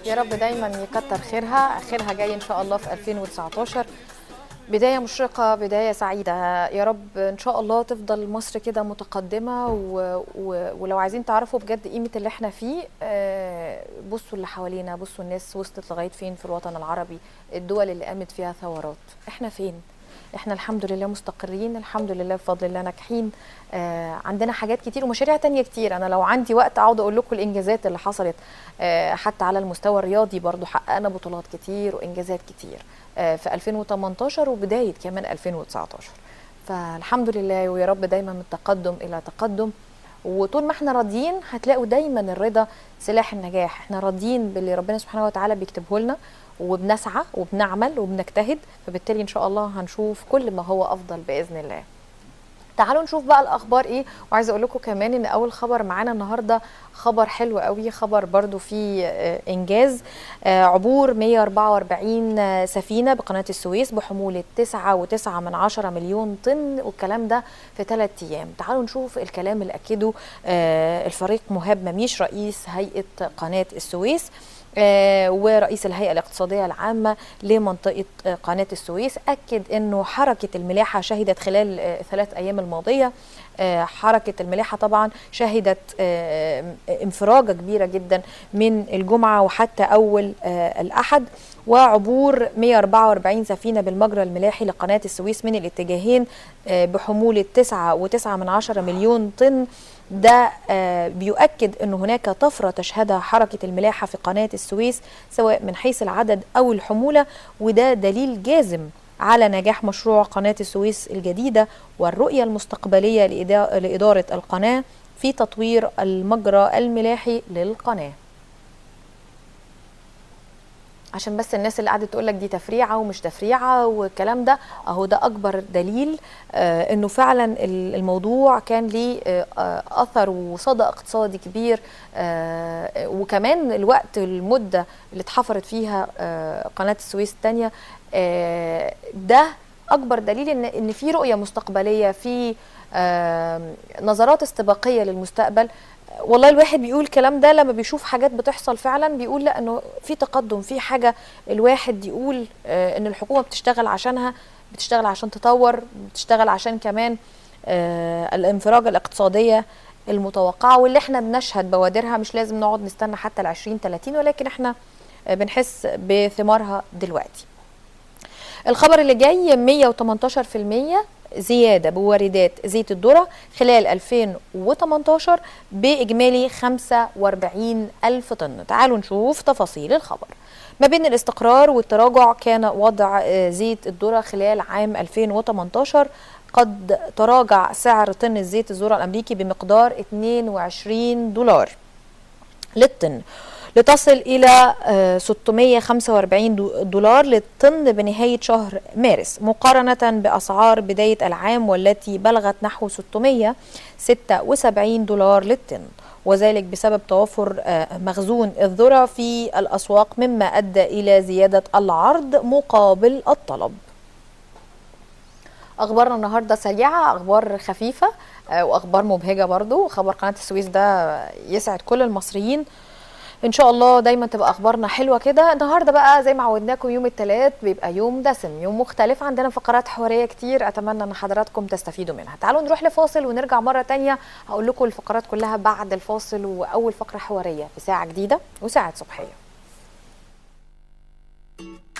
يا رب دايما يكتر خيرها خيرها جاي ان شاء الله في 2019 بداية مشرقة بداية سعيدة يا رب إن شاء الله تفضل مصر كده متقدمة و... و... ولو عايزين تعرفوا بجد قيمة اللي احنا فيه آه، بصوا اللي حوالينا بصوا الناس وصلت لغاية فين في الوطن العربي الدول اللي قامت فيها ثورات احنا فين احنا الحمد لله مستقرين الحمد لله بفضل الله ناجحين آه عندنا حاجات كتير ومشاريع تانية كتير انا لو عندي وقت اقعد اقول لكم الانجازات اللي حصلت آه حتى على المستوى الرياضي برضو حققنا بطولات كتير وانجازات كتير آه في 2018 وبداية كمان 2019 فالحمد لله ويا رب دايما من تقدم الى تقدم وطول ما احنا راضيين هتلاقوا دايما الرضا سلاح النجاح احنا راضيين باللي ربنا سبحانه وتعالى بيكتبه لنا وبنسعى وبنعمل وبنجتهد فبالتالي ان شاء الله هنشوف كل ما هو افضل باذن الله تعالوا نشوف بقى الاخبار ايه وعايزه اقول لكم كمان ان اول خبر معانا النهارده خبر حلو قوي خبر برضو فيه آه، انجاز آه، عبور 144 سفينه بقناه السويس بحموله 9.9 من عشرة مليون طن والكلام ده في ثلاث ايام تعالوا نشوف الكلام اللي اكده آه، الفريق مهاب مميش رئيس هيئه قناه السويس آه، ورئيس الهيئة الاقتصادية العامة لمنطقة آه، قناة السويس أكد أنه حركة الملاحة شهدت خلال آه، ثلاث أيام الماضية آه، حركة الملاحة طبعا شهدت آه، انفراجة كبيرة جدا من الجمعة وحتى أول آه، الأحد وعبور 144 سفينة بالمجرى الملاحي لقناة السويس من الاتجاهين آه، بحمولة 9.9 من عشرة مليون طن ده آه، بيؤكد أن هناك طفرة تشهدها حركة الملاحة في قناة السويس سواء من حيث العدد أو الحمولة وده دليل جازم على نجاح مشروع قناة السويس الجديدة والرؤية المستقبلية لإدا- لإدارة القناة في تطوير المجرى الملاحي للقناه عشان بس الناس اللي قاعده تقول لك دي تفريعه ومش تفريعه والكلام ده اهو ده اكبر دليل آه انه فعلا ال- الموضوع كان ليه آه آه، اثر وصدى اقتصادي كبير آه وكمان الوقت المده اللي اتحفرت فيها آه قناه السويس الثانيه آه ده اكبر دليل ان ان في رؤيه مستقبليه في آه نظرات استباقيه للمستقبل والله الواحد بيقول الكلام ده لما بيشوف حاجات بتحصل فعلا بيقول لا انه في تقدم في حاجه الواحد يقول آه ان الحكومه بتشتغل عشانها بتشتغل عشان تطور بتشتغل عشان كمان آه الانفراجه الاقتصاديه المتوقعه واللي احنا بنشهد بوادرها مش لازم نقعد نستنى حتى ال 20 30 ولكن احنا آه بنحس بثمارها دلوقتي. الخبر اللي جاي 118% زيادة بواردات زيت الذرة خلال 2018 بإجمالي 45 ألف طن تعالوا نشوف تفاصيل الخبر ما بين الاستقرار والتراجع كان وضع آه، زيت الذرة خلال عام 2018 قد تراجع سعر طن الزيت الذرة الأمريكي بمقدار 22 دولار للطن لتصل إلى آه، 645 دو- دولار للطن بنهاية شهر مارس مقارنة بأسعار بداية العام والتي بلغت نحو 676 دولار للطن وذلك بسبب توفر آه، مخزون الذرة في الأسواق مما أدى إلى زيادة العرض مقابل الطلب اخبارنا النهارده سريعه اخبار خفيفه آه، واخبار مبهجه برضو خبر قناه السويس ده يسعد كل المصريين ان شاء الله دايما تبقى اخبارنا حلوه كده النهارده بقى زي ما عودناكم يوم الثلاث بيبقى يوم دسم يوم مختلف عندنا فقرات حواريه كتير اتمنى ان حضراتكم تستفيدوا منها تعالوا نروح لفاصل ونرجع مره تانية هقول لكم الفقرات كلها بعد الفاصل واول فقره حواريه في ساعه جديده وساعه صبحيه